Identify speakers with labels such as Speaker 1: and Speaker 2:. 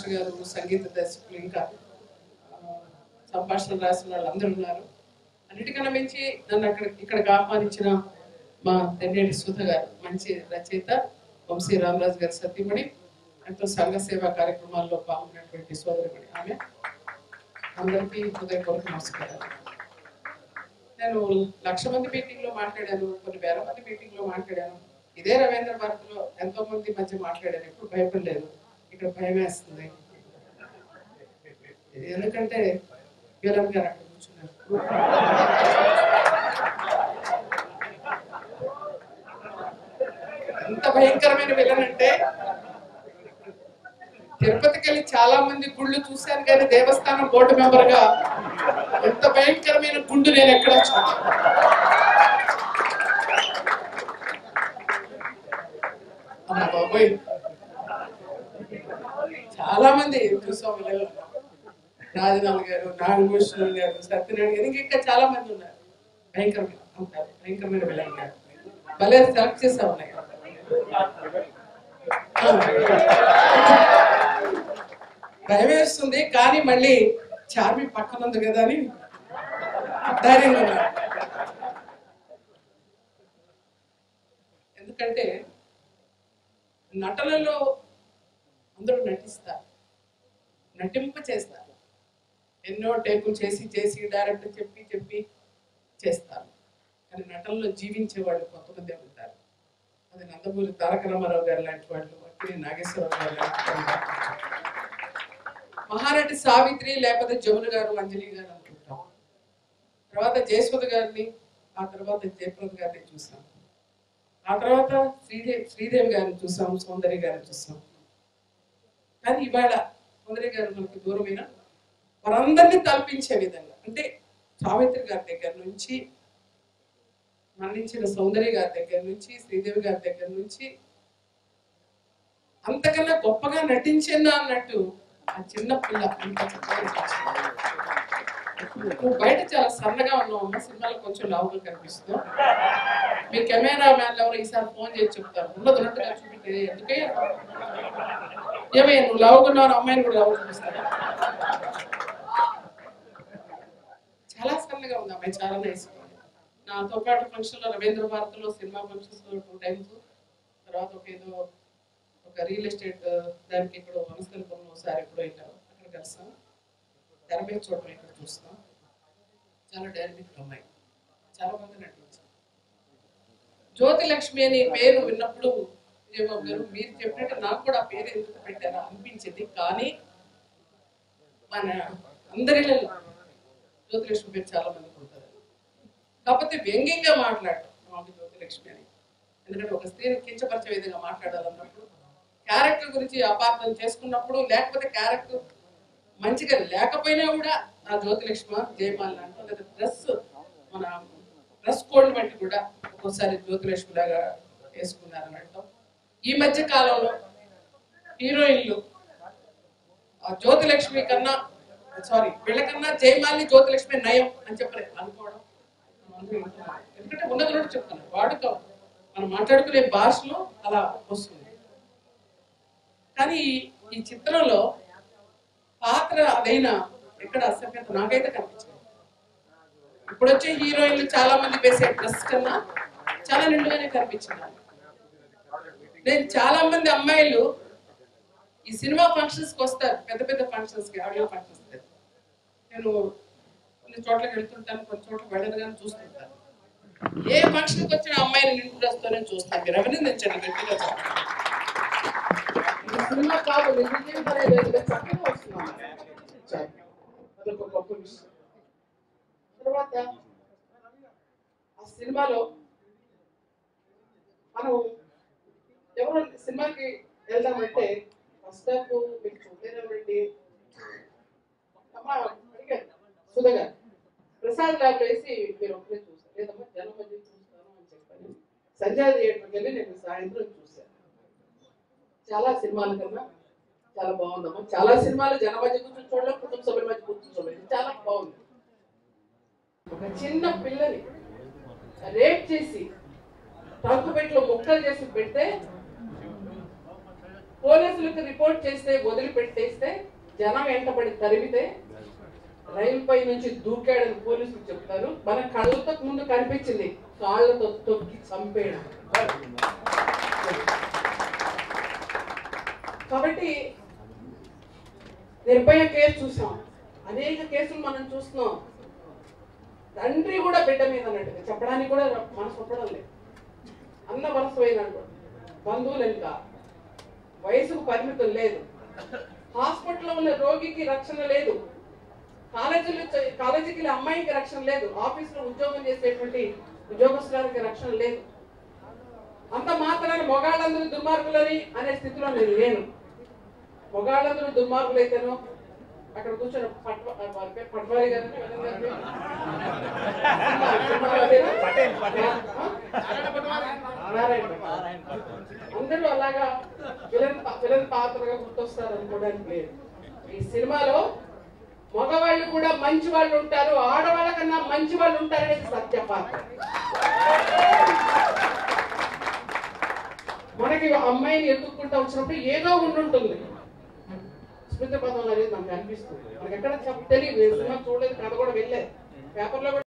Speaker 1: Master గారు సంగీత దర్శకులు ఇంకా ఆ, సంభాషణలు రాసిన వాళ్ళు అందరూ ఉన్నారు అన్నిటికన్నా మించి నన్ను అక్కడ ఇక్కడికి ఆహ్వానించిన మా తెన్నేటి సుధ గారు మంచి రచయిత వంశీ రామరాజు గారి సతీమణి ఎంతో సంఘ సేవా కార్యక్రమాల్లో పాల్గొన్నటువంటి సోదరిమణి ఆమె అందరికీ హృదయపూర్వక నమస్కారాలు నేను లక్ష మంది మీటింగ్ లో మాట్లాడాను కొన్ని వేల మంది మీటింగ్ లో మాట్లాడాను ఇదే రవీంద్ర భారతిలో ఎంతో మంది మధ్య మాట్లాడాను ఎప్పుడు భయపడలేదు ఇక్కడ భయం వేస్తుంది ఎందుకంటే వీరం గారు అక్కడ కూర్చున్నారు ఎంత భయంకరమైన విలన్ అంటే తిరుపతికి వెళ్ళి చాలా మంది గుళ్ళు చూశాను కానీ దేవస్థానం బోర్డు మెంబర్ గా ఎంత భయంకరమైన గుండు నేను ఎక్కడ చూడలేదు. అమ్మ బాబోయ్ చాలా మంది చూసాం వీళ్ళలో. రాజనాథ్ గారు నాగభూషణ్ గారు సత్యనారాయణ గారు ఇంకా ఇంకా చాలా మంది ఉన్నారు భయంకరమైన ఉంటారు భయంకరమైన విలన్ గారు భలే సెలెక్ట్ చేసా ఉన్నాయి భయం వేస్తుంది కానీ మళ్ళీ చార్మి పక్కన ఉంది కదా అని ధైర్యంగా ఉన్నారు ఎందుకంటే నటనలో అందరూ నటిస్తారు నటింప చేస్తారు ఎన్నో టేకులు చేసి చేసి డైరెక్టర్ చెప్పి చెప్పి చేస్తారు కానీ నటనలో జీవించే వాళ్ళు కొంతమంది ఉంటారు అది నందమూరి తారక రామారావు గారు లాంటి వాళ్ళు అక్కినే నాగేశ్వరరావు గారు లాంటి వాళ్ళు మహానటి సావిత్రి లేకపోతే జమున గారు అంజలి గారు అనుకుంటాం తర్వాత జయస్వత గారిని ఆ తర్వాత జయప్రద గారిని చూసాం ఆ తర్వాత శ్రీదేవి శ్రీదేవి గారిని చూసాం సౌందర్య గారిని చూసాం కానీ ఇవాళ సౌందర్య గారు మనకు దూరమైన వారందరినీ తలపించే విధంగా అంటే సావిత్రి గారి దగ్గర నుంచి మరణించిన సౌందర్య గారి దగ్గర నుంచి శ్రీదేవి గారి దగ్గర నుంచి అంతకన్నా గొప్పగా నటించిందా అన్నట్టు ఆ చిన్న పిల్ల అంత చక్కగా నటించింది. నువ్వు బయట చాలా సన్నగా ఉన్నావు అమ్మ సినిమాలో కొంచెం లావుగా కనిపిస్తావు మీ కెమెరా మ్యాన్ ఎవరు ఈసారి ఫోన్ చేసి చెప్తారు ఉన్నది ఉన్నట్టుగా చూపితే ఎందుకే ఏమయ్యా నువ్వు లావుకున్నావు అమ్మాయిని కూడా లావు చూపిస్తాను చాలా సన్నగా ఉంది అమ్మాయి చాలా నైస్ నాతో పాటు ఫంక్షన్ లో రవీంద్ర భారతిలో సినిమా ఫంక్షన్స్ లో టూ టైమ్స్ తర్వాత ఒక ఏదో ఒక రియల్ ఎస్టేట్ దానికి ఇక్కడ వనస్థలిపురంలో ఒకసారి ఎప్పుడో వెళ్ళాం అక్కడ కలిసాం తెర మీద చూడడం ఇక్కడ చూస్తాం చాలా డైనమిక్ అమ్మాయి చాలా మంది నటించారు జ్యోతి లక్ష్మి అని పేరు విన్నప్పుడు విజయబాబు గారు మీరు చెప్పినట్టు నాకు కూడా ఆ పేరు ఎందుకు పెట్టారా అనిపించింది కానీ మన అందరిలో జ్యోతిలక్ష్మి పేరు చాలా మందికి ఉంటుంది కాకపోతే వ్యంగ్యంగా మాట్లాడటం మాకు జ్యోతిలక్ష్మి అని ఎందుకంటే ఒక స్త్రీని కించపరిచే విధంగా మాట్లాడాలన్నప్పుడు క్యారెక్టర్ గురించి అపార్థం చేసుకున్నప్పుడు లేకపోతే క్యారెక్టర్ మంచిగా లేకపోయినా కూడా ఆ జ్యోతిలక్ష్మి జయమాల అంటాం లేదా డ్రెస్ మన డ్రెస్ కోడ్ బట్టి కూడా ఒక్కోసారి జ్యోతిలక్ష్మి లాగా వేసుకున్నారని అంటాం ఈ మధ్య కాలంలో హీరోయిన్లు ఆ జ్యోతిలక్ష్మి కన్నా సారీ వీళ్ళకన్నా జయమాలిని జ్యోతిలక్ష్మి నయం అని చెప్పలే అనుకోవడం మనం అందరం వింటున్నాం. ఎందుకంటే ఉన్నది ఉన్నట్టు చెప్తున్నాను వాడుక మనం మాట్లాడుకునే భాషలో అలా వస్తుంది కానీ ఈ చిత్రంలో పాత్ర అదైనా ఎక్కడ అసభ్యత నాకైతే కనిపించింది ఇప్పుడు వచ్చే హీరోయిన్లు చాలా మంది వేసే డ్రెస్ కన్నా చాలా నిండుగానే కనిపించింది నేను చాలా మంది అమ్మాయిలు ఈ సినిమా ఫంక్షన్స్ కి వస్తారు పెద్ద పెద్ద ఫంక్షన్స్ కి ఆడియో ఫంక్షన్స్ కి నేను కొన్ని చోట్లకి వెళ్తుంటాను కొన్ని చోట్ల వెళ్ళను కానీ చూస్తుంటాను ఏ ఫంక్షన్ కి వచ్చిన అమ్మాయిని నిండు డ్రెస్తోనే చూస్తాను మీరు అభినందించండి గట్టిగా చెప్పండి. ఇది సినిమా కాదు నిజ జీవితంలో జరిగే చక్కగా వస్తున్నాను చాలు. అదొక గొప్ప విషయం తర్వాత ఆ సినిమాలో మనం ఎవరు సినిమాకి వెళ్దామంటే ఫస్ట్ హాఫ్ మీకు చూడలేదండి అమ్మా అడిగాను సుధా గారు ప్రసాద్ ల్యాబ్ వేసి మీరు ఒకరే చూస్తారు లేదమ్మా జనం మధ్య చూస్తాను అని చెప్పాను సంజయ్ థియేటర్కి వెళ్ళి నేను సాయంత్రం చూశాను చాలా సినిమాల కన్నా చాలా బాగుందమ్మా చాలా సినిమాలు జన మధ్య కూర్చొని చూడలేం కుటుంబ సభ్యుల మధ్య కూర్చొని చూడలేదు చాలా బాగుంది ఒక చిన్న పిల్లని రేప్ చేసి ట్రంక్ పెట్లో ముక్కలు చేసి పెడితే పోలీసులకు రిపోర్ట్ చేస్తే వదిలిపెట్టేస్తే జనం వెంటబడి తరిమితే రైలు పై నుంచి దూకాడని పోలీసులు చెప్తారు మన కళ్ళతో ముందు కనిపించింది కాళ్ళతో తొక్కి చంపేయడం కాబట్టి నిర్భయ కేసు చూసాం అనేక కేసులు మనం చూస్తున్నాం తండ్రి కూడా బిడ్డ మీద అన్నట్టుగా చెప్పడానికి కూడా మనసు ఒప్పడం లేదు అన్న వలస పోయినట్టు బంధువులు ఇంకా వయసుకు పరిమితం లేదు హాస్పిటల్లో ఉన్న రోగికి రక్షణ లేదు కాలేజీలో చ- కాలేజీకి వెళ్ళే అమ్మాయికి రక్షణ లేదు ఆఫీసులో ఉద్యోగం చేసేటువంటి ఉద్యోగస్తురానికి రక్షణ లేదు అంత మాత్రాన్ని మొగాళ్ళందరూ దుర్మార్గులని అనే స్థితిలో నేను లేను మొగాళ్ళందరూ దుర్మార్గులైతేనో అక్కడ కూర్చొని పట్వ వారి పేరు పట్వారి గారు అందరూ అలాగా విలన్ పా- విలన్ పాత్రగా గుర్తొస్తారు అనుకోవడానికి లేదు ఈ సినిమాలో మగవాళ్ళు కూడా మంచి వాళ్ళు ఉంటారు ఆడవాళ్ళ కన్నా మంచి వాళ్ళు ఉంటారనేది సత్య పాత్ర మనకి అమ్మాయిని ఎత్తుక్కుంటా వచ్చినప్పుడు ఏదో ఉండుంటుంది స్మృతి పదం అనేది మనకు అనిపిస్తుంది మనకి ఎక్కడ చెప్ప తెలియదు నేను సినిమా చూడలేదు కథ కూడా వెళ్ళలేదు పేపర్లో కూడా